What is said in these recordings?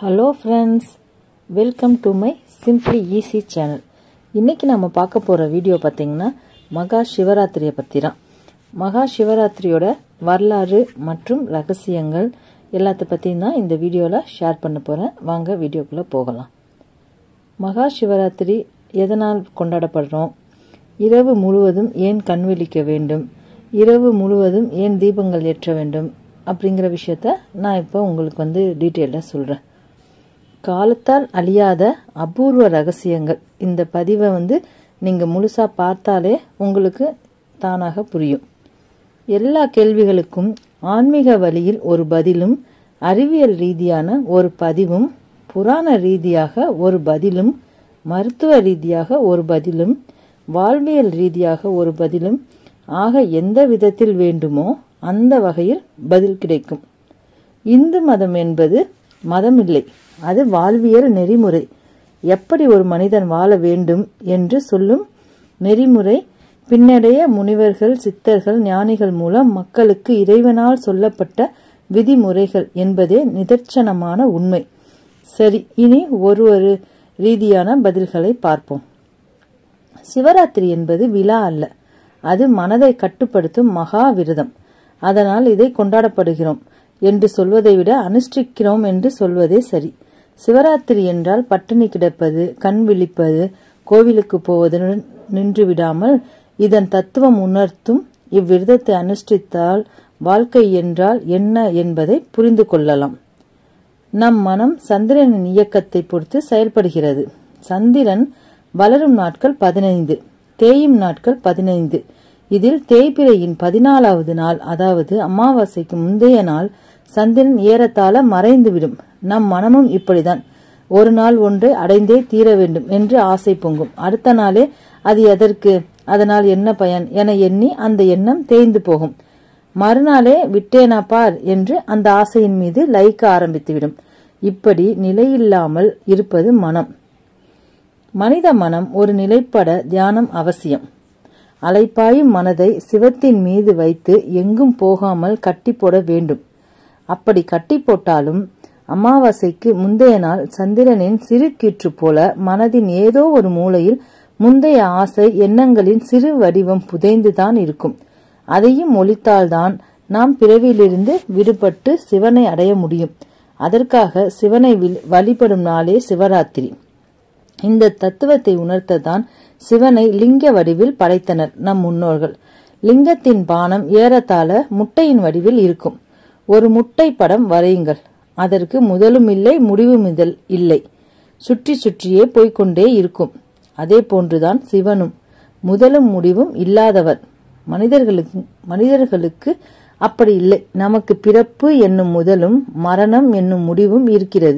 hello friends welcome to my simply easy channel இன்றைக்கி நம்ம பார்க்க போகிற வீடியோ பார்த்திங்கன்னா மகா சிவராத்திரியை பற்றி தான் மகா சிவராத்திரியோட வரலாறு மற்றும் ரகசியங்கள் எல்லாத்த பற்றியும் தான் இந்த வீடியோவில் ஷேர் பண்ண போகிறேன் வாங்க வீடியோக்குள்ளே போகலாம் மகா சிவராத்திரி எதனால் கொண்டாடப்படுறோம் இரவு முழுவதும் ஏன் கண் விழிக்க வேண்டும் இரவு முழுவதும் ஏன் தீபங்கள் ஏற்ற வேண்டும் அப்படிங்கிற விஷயத்த நான் இப்போ உங்களுக்கு வந்து டீட்டெயிலாக சொல்கிறேன் காலத்தால் அழியாத அபூர்வ ரகசியங்கள் இந்த பதிவை வந்து நீங்கள் முழுசாக பார்த்தாலே உங்களுக்கு தானாக புரியும் எல்லா கேள்விகளுக்கும் ஆன்மீக வழியில் ஒரு பதிலும் அறிவியல் ரீதியான ஒரு பதிவும் புராண ரீதியாக ஒரு பதிலும் மருத்துவ ரீதியாக ஒரு பதிலும் வாழ்வியல் ரீதியாக ஒரு பதிலும் ஆக எந்த விதத்தில் வேண்டுமோ அந்த வகையில் பதில் கிடைக்கும் இந்து மதம் என்பது மதம் இல்லை அது வாழ்வியல் நெறிமுறை எப்படி ஒரு மனிதன் வாழ வேண்டும் என்று சொல்லும் நெறிமுறை பின்னடைய முனிவர்கள் சித்தர்கள் ஞானிகள் மூலம் மக்களுக்கு இறைவனால் சொல்லப்பட்ட விதிமுறைகள் என்பதே நிதர்சனமான உண்மை சரி இனி ஒரு ஒரு ரீதியான பதில்களை பார்ப்போம் சிவராத்திரி என்பது விழா அல்ல அது மனதை கட்டுப்படுத்தும் மகா விரதம் அதனால் இதை கொண்டாடப்படுகிறோம் என்று சொல்வதை விட அனுஷ்டிக்கிறோம் என்று சொல்வதே சரி சிவராத்திரி என்றால் பட்டினி கிடப்பது கண் விழிப்பது கோவிலுக்கு போவதுடன் நின்று விடாமல் இதன் தத்துவம் உணர்த்தும் இவ்விரதத்தை அனுஷ்டித்தால் வாழ்க்கை என்றால் என்ன என்பதை புரிந்து கொள்ளலாம் நம் மனம் சந்திரனின் இயக்கத்தை பொறுத்து செயல்படுகிறது சந்திரன் வளரும் நாட்கள் பதினைந்து தேயும் நாட்கள் பதினைந்து இதில் தேய்பிரையின் பதினாலாவது நாள் அதாவது அமாவாசைக்கு முந்தைய நாள் சந்திரன் ஏறத்தாழ மறைந்துவிடும் நம் மனமும் இப்படிதான் ஒரு நாள் ஒன்றை அடைந்தே தீர வேண்டும் என்று ஆசை பொங்கும் அடுத்த நாளே அது எதற்கு அதனால் என்ன பயன் என எண்ணி அந்த எண்ணம் தேய்ந்து போகும் மறுநாளே விட்டேனா பார் என்று அந்த ஆசையின் மீது லயிக்க ஆரம்பித்துவிடும் இப்படி நிலையில்லாமல் இருப்பது மனம் மனித மனம் ஒரு நிலைப்பட தியானம் அவசியம் அலைப்பாயும் மனதை சிவத்தின் மீது வைத்து எங்கும் போகாமல் கட்டி போட வேண்டும் அப்படி கட்டி போட்டாலும் அமாவாசைக்கு முந்தைய நாள் சந்திரனின் சிறு கீற்று போல மனதின் ஏதோ ஒரு மூலையில் முந்தைய ஆசை எண்ணங்களின் சிறு வடிவம் புதைந்துதான் இருக்கும் அதையும் ஒழித்தால்தான் நாம் பிறவியிலிருந்து விடுபட்டு சிவனை அடைய முடியும் அதற்காக சிவனை வழிபடும் நாளே சிவராத்திரி இந்த தத்துவத்தை உணர்த்ததான் சிவனை லிங்க வடிவில் படைத்தனர் நம் முன்னோர்கள் லிங்கத்தின் பானம் ஏறத்தாழ முட்டையின் வடிவில் இருக்கும் ஒரு முட்டை படம் வரையுங்கள் அதற்கு முதலும் இல்லை முடிவும் இல்லை சுற்றி சுற்றியே போய்கொண்டே இருக்கும் அதே போன்றுதான் சிவனும் முதலும் முடிவும் இல்லாதவர் மனிதர்களுக்கு மனிதர்களுக்கு அப்படி இல்லை நமக்கு பிறப்பு என்னும் முதலும் மரணம் என்னும் முடிவும் இருக்கிறது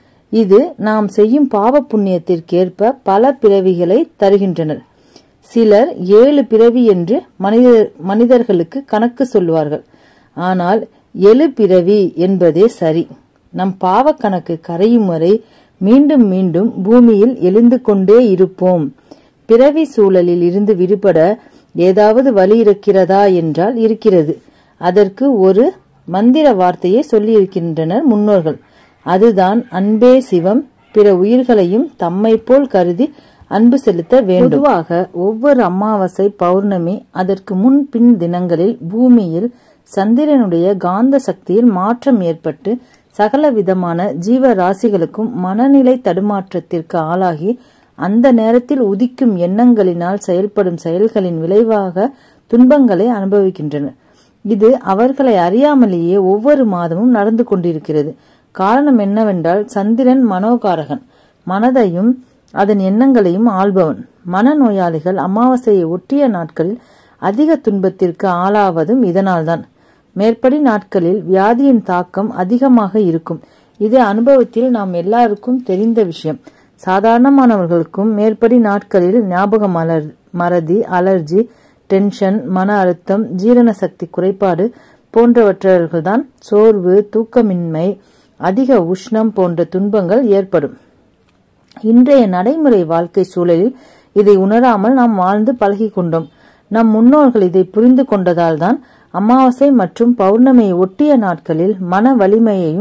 இது நாம் செய்யும் பாவ புண்ணியத்திற்கேற்ப பல பிறவிகளை தருகின்றனர் சிலர் ஏழு பிறவி என்று மனிதர் மனிதர்களுக்கு கணக்கு சொல்வார்கள் ஆனால் எழு பிறவி என்பதே சரி நம் பாவ கணக்கு கரையும் வரை மீண்டும் மீண்டும் பூமியில் எழுந்து கொண்டே இருப்போம் பிறவி சூழலில் இருந்து விடுபட ஏதாவது வழி இருக்கிறதா என்றால் இருக்கிறது அதற்கு ஒரு மந்திர வார்த்தையை சொல்லியிருக்கின்றனர் முன்னோர்கள் அதுதான் அன்பே சிவம் பிற உயிர்களையும் தம்மை போல் கருதி அன்பு செலுத்த வேண்டும் பொதுவாக ஒவ்வொரு அமாவாசை பௌர்ணமி அதற்கு முன் பின் தினங்களில் பூமியில் சந்திரனுடைய காந்த சக்தியில் மாற்றம் ஏற்பட்டு சகல விதமான ஜீவ ராசிகளுக்கும் மனநிலை தடுமாற்றத்திற்கு ஆளாகி அந்த நேரத்தில் உதிக்கும் எண்ணங்களினால் செயல்படும் செயல்களின் விளைவாக துன்பங்களை அனுபவிக்கின்றனர் இது அவர்களை அறியாமலேயே ஒவ்வொரு மாதமும் நடந்து கொண்டிருக்கிறது காரணம் என்னவென்றால் சந்திரன் மனோகாரகன் மனதையும் அதன் எண்ணங்களையும் ஆள்பவன் மனநோயாளிகள் அமாவாசையை ஒட்டிய நாட்களில் அதிக துன்பத்திற்கு ஆளாவதும் இதனால்தான் மேற்படி நாட்களில் வியாதியின் தாக்கம் அதிகமாக இருக்கும் இது அனுபவத்தில் நாம் எல்லாருக்கும் தெரிந்த விஷயம் சாதாரணமானவர்களுக்கும் மேற்படி நாட்களில் ஞாபக மலர் மறதி அலர்ஜி டென்ஷன் மன அழுத்தம் ஜீரண சக்தி குறைபாடு போன்றவற்றவர்கள்தான் சோர்வு தூக்கமின்மை அதிக உஷ்ணம் போன்ற துன்பங்கள் ஏற்படும் இன்றைய நடைமுறை வாழ்க்கை சூழலில் இதை உணராமல் நாம் வாழ்ந்து பழகி கொண்டோம் நம் முன்னோர்கள் இதை புரிந்து கொண்டதால் தான் அமாவாசை மற்றும் பௌர்ணமியை ஒட்டிய நாட்களில் மன வலிமையையும்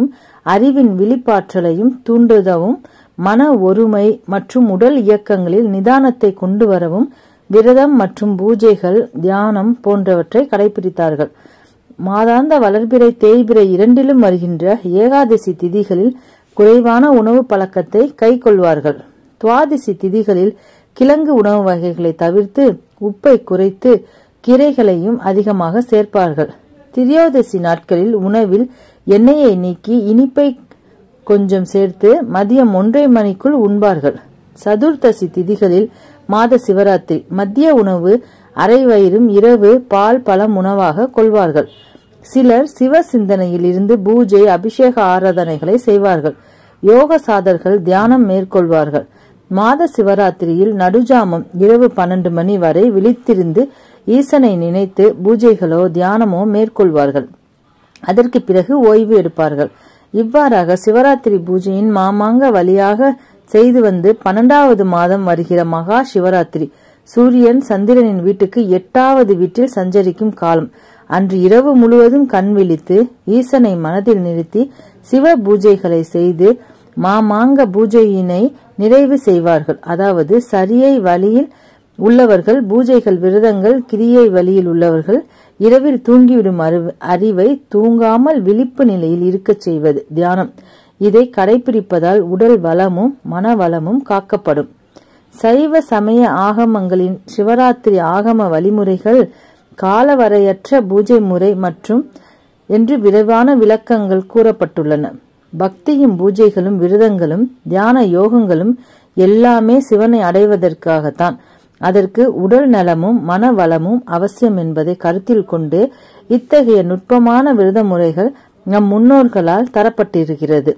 அறிவின் விழிப்பாற்றலையும் தூண்டுதவும் மன ஒருமை மற்றும் உடல் இயக்கங்களில் நிதானத்தை கொண்டு வரவும் விரதம் மற்றும் பூஜைகள் தியானம் போன்றவற்றை கடைபிடித்தார்கள் மாதாந்த வளர்பிறை தேய்பிறை இரண்டிலும் வருகின்ற ஏகாதசி திதிகளில் குறைவான உணவு பழக்கத்தை கை கொள்வார்கள் துவாதசி திதிகளில் கிழங்கு உணவு வகைகளை தவிர்த்து உப்பை குறைத்து கீரைகளையும் அதிகமாக சேர்ப்பார்கள் திரியோதசி நாட்களில் உணவில் எண்ணெயை நீக்கி இனிப்பை கொஞ்சம் சேர்த்து மதியம் ஒன்றரை மணிக்குள் உண்பார்கள் சதுர்த்தசி திதிகளில் மாத சிவராத்திரி மத்திய உணவு அரை வயிறும் இரவு பால் பழம் உணவாக கொள்வார்கள் சிலர் சிவ சிந்தனையில் இருந்து பூஜை அபிஷேக ஆராதனைகளை செய்வார்கள் யோக சாதர்கள் தியானம் மேற்கொள்வார்கள் மாத சிவராத்திரியில் நடுஜாமம் இரவு பன்னெண்டு மணி வரை விழித்திருந்து ஈசனை நினைத்து பூஜைகளோ தியானமோ மேற்கொள்வார்கள் அதற்கு பிறகு ஓய்வு எடுப்பார்கள் இவ்வாறாக சிவராத்திரி பூஜையின் மாமாங்க வழியாக செய்து வந்து பன்னெண்டாவது மாதம் வருகிற மகா சிவராத்திரி சூரியன் சந்திரனின் வீட்டுக்கு எட்டாவது வீட்டில் சஞ்சரிக்கும் காலம் அன்று இரவு முழுவதும் கண் விழித்து ஈசனை மனதில் நிறுத்தி சிவ பூஜைகளை செய்து மாமாங்க பூஜையினை நிறைவு செய்வார்கள் அதாவது சரியை வழியில் உள்ளவர்கள் பூஜைகள் விரதங்கள் கிரியை வழியில் உள்ளவர்கள் இரவில் தூங்கிவிடும் அறிவை தூங்காமல் விழிப்பு நிலையில் இருக்கச் செய்வது தியானம் இதை கடைபிடிப்பதால் உடல் வளமும் மன வளமும் காக்கப்படும் சைவ சமய ஆகமங்களின் சிவராத்திரி ஆகம வழிமுறைகள் காலவரையற்ற பூஜை முறை மற்றும் என்று விரைவான விளக்கங்கள் கூறப்பட்டுள்ளன பக்தியும் பூஜைகளும் விரதங்களும் தியான யோகங்களும் எல்லாமே சிவனை அடைவதற்காகத்தான் அதற்கு உடல் நலமும் மன வளமும் அவசியம் என்பதை கருத்தில் கொண்டு இத்தகைய நுட்பமான விரத முறைகள் நம் முன்னோர்களால் தரப்பட்டிருக்கிறது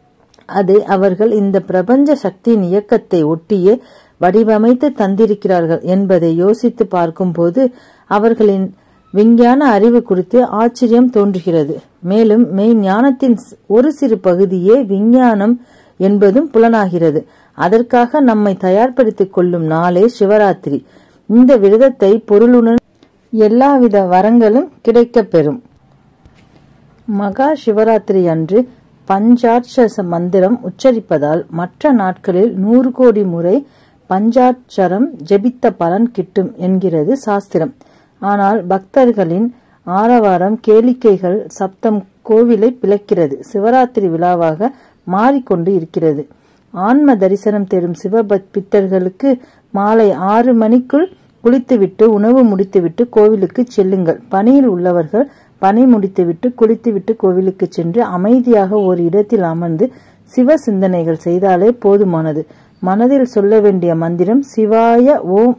அது அவர்கள் இந்த பிரபஞ்ச சக்தியின் இயக்கத்தை ஒட்டியே வடிவமைத்து தந்திருக்கிறார்கள் என்பதை யோசித்து பார்க்கும்போது அவர்களின் விஞ்ஞான அறிவு குறித்து ஆச்சரியம் தோன்றுகிறது மேலும் மெய் ஞானத்தின் ஒரு சிறு பகுதியே விஞ்ஞானம் என்பதும் புலனாகிறது அதற்காக நம்மை தயார்படுத்திக் கொள்ளும் நாளே சிவராத்திரி இந்த விரதத்தை பொருளுடன் எல்லாவித வரங்களும் கிடைக்கப்பெறும் மகா சிவராத்திரி அன்று பஞ்சாட்ச மந்திரம் உச்சரிப்பதால் மற்ற நாட்களில் நூறு கோடி முறை பஞ்சாட்சரம் ஜெபித்த பலன் கிட்டும் என்கிறது சாஸ்திரம் ஆனால் பக்தர்களின் ஆரவாரம் கேளிக்கைகள் சப்தம் கோவிலை பிளக்கிறது சிவராத்திரி விழாவாக மாறிக்கொண்டு இருக்கிறது ஆன்ம தரிசனம் தேடும் சிவபக் பித்தர்களுக்கு மாலை ஆறு மணிக்குள் குளித்துவிட்டு உணவு முடித்துவிட்டு கோவிலுக்கு செல்லுங்கள் பணியில் உள்ளவர்கள் பணி முடித்துவிட்டு குளித்துவிட்டு கோவிலுக்கு சென்று அமைதியாக ஒரு இடத்தில் அமர்ந்து சிவ சிந்தனைகள் செய்தாலே போதுமானது மனதில் சொல்ல வேண்டிய மந்திரம் சிவாய ஓம்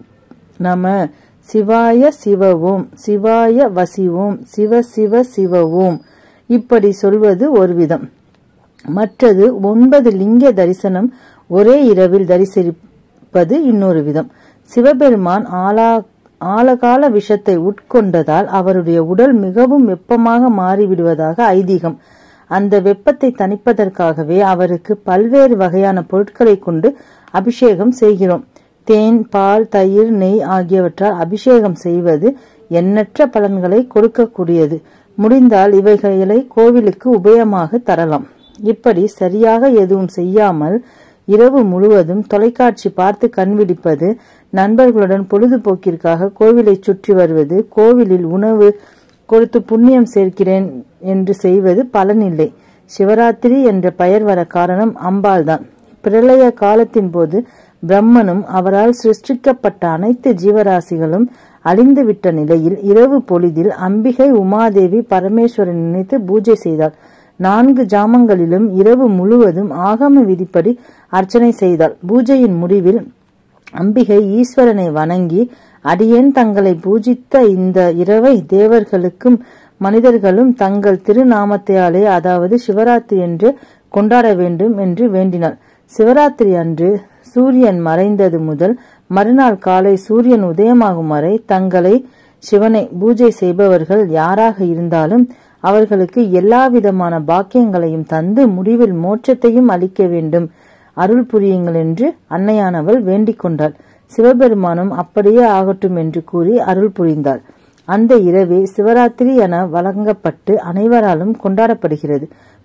நம சிவாய சிவ ஓம் சிவாய வசி ஓம் சிவ சிவ சிவ ஓம் இப்படி சொல்வது ஒரு விதம் மற்றது ஒன்பது லிங்க தரிசனம் ஒரே இரவில் தரிசிப்பது இன்னொரு விதம் சிவபெருமான் ஆலா ஆழகால விஷத்தை உட்கொண்டதால் அவருடைய உடல் மிகவும் வெப்பமாக மாறிவிடுவதாக ஐதீகம் அந்த வெப்பத்தை தணிப்பதற்காகவே அவருக்கு பல்வேறு வகையான பொருட்களை கொண்டு அபிஷேகம் செய்கிறோம் தேன் பால் தயிர் நெய் ஆகியவற்றால் அபிஷேகம் செய்வது எண்ணற்ற பலன்களை கொடுக்கக்கூடியது முடிந்தால் இவைகளை கோவிலுக்கு உபயமாக தரலாம் இப்படி சரியாக எதுவும் செய்யாமல் இரவு முழுவதும் தொலைக்காட்சி பார்த்து கண்விடிப்பது நண்பர்களுடன் பொழுதுபோக்கிற்காக கோவிலை சுற்றி வருவது கோவிலில் உணவு கொடுத்து புண்ணியம் சேர்க்கிறேன் என்று செய்வது பலனில்லை சிவராத்திரி என்ற பெயர் வர காரணம் அம்பாள்தான் பிரளய காலத்தின் போது பிரம்மனும் அவரால் சிருஷ்டிக்கப்பட்ட அனைத்து ஜீவராசிகளும் அழிந்துவிட்ட நிலையில் இரவு பொழுதில் அம்பிகை உமாதேவி பரமேஸ்வரன் நினைத்து பூஜை செய்தாள் நான்கு ஜாமங்களிலும் இரவு முழுவதும் ஆகம விதிப்படி அர்ச்சனை செய்தாள் பூஜையின் முடிவில் அம்பிகை ஈஸ்வரனை வணங்கி அடியேன் தங்களை பூஜித்த இந்த இரவை தேவர்களுக்கும் மனிதர்களும் தங்கள் திருநாமத்தையாலே அதாவது சிவராத்திரி என்று கொண்டாட வேண்டும் என்று வேண்டினாள் சிவராத்திரி அன்று சூரியன் மறைந்தது முதல் மறுநாள் காலை சூரியன் உதயமாகும் வரை தங்களை சிவனை பூஜை செய்பவர்கள் யாராக இருந்தாலும் அவர்களுக்கு எல்லா விதமான பாக்கியங்களையும் தந்து முடிவில் மோட்சத்தையும் அளிக்க வேண்டும் அருள் புரியுங்கள் என்று அன்னையானவள் வேண்டிக் கொண்டாள் சிவபெருமானும் அப்படியே ஆகட்டும் என்று கூறி அருள் புரிந்தாள் அந்த இரவே சிவராத்திரி என வழங்கப்பட்டு அனைவராலும் கொண்டாடப்படுகிறது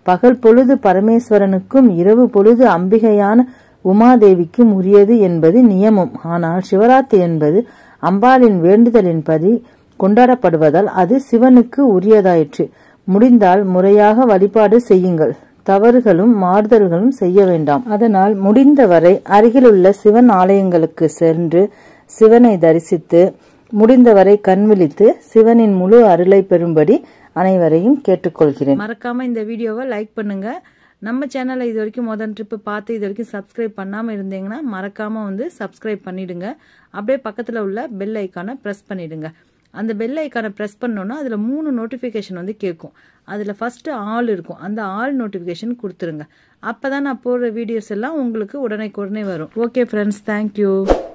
பகல் பொழுது பரமேஸ்வரனுக்கும் இரவு பொழுது அம்பிகையான உமாதேவிக்கும் உரியது என்பது நியமம் ஆனால் சிவராத்திரி என்பது அம்பாளின் வேண்டுதலின்படி கொண்டாடப்படுவதால் அது சிவனுக்கு உரியதாயிற்று முடிந்தால் முறையாக வழிபாடு செய்யுங்கள் தவறுகளும் மாறுதல்களும் செய்ய வேண்டாம் அதனால் முடிந்தவரை அருகிலுள்ள சிவன் ஆலயங்களுக்கு சென்று சிவனை தரிசித்து முடிந்தவரை கண் விழித்து சிவனின் முழு அருளை பெறும்படி அனைவரையும் கேட்டுக்கொள்கிறேன் மறக்காம இந்த வீடியோவை லைக் பண்ணுங்க நம்ம சேனலை இது வரைக்கும் முதல் ட்ரிப்பு பார்த்து இது வரைக்கும் சப்ஸ்கிரைப் பண்ணாமல் இருந்தீங்கன்னா மறக்காம வந்து சப்ஸ்கிரைப் பண்ணிடுங்க அப்படியே பக்கத்தில் உள்ள பெல் ஐக்கானை ப்ரெஸ் பண்ணிடுங்க அந்த பெல் ஐக்கானை ப்ரெஸ் பண்ணோன்னா அதில் மூணு நோட்டிஃபிகேஷன் வந்து கேட்கும் அதில் ஃபஸ்ட்டு ஆல் இருக்கும் அந்த ஆல் நோட்டிஃபிகேஷன் கொடுத்துருங்க அப்போ தான் நான் போடுற வீடியோஸ் எல்லாம் உங்களுக்கு உடனே உடனே வரும் ஓகே ஃப்ரெண்ட்ஸ் தேங்க்யூ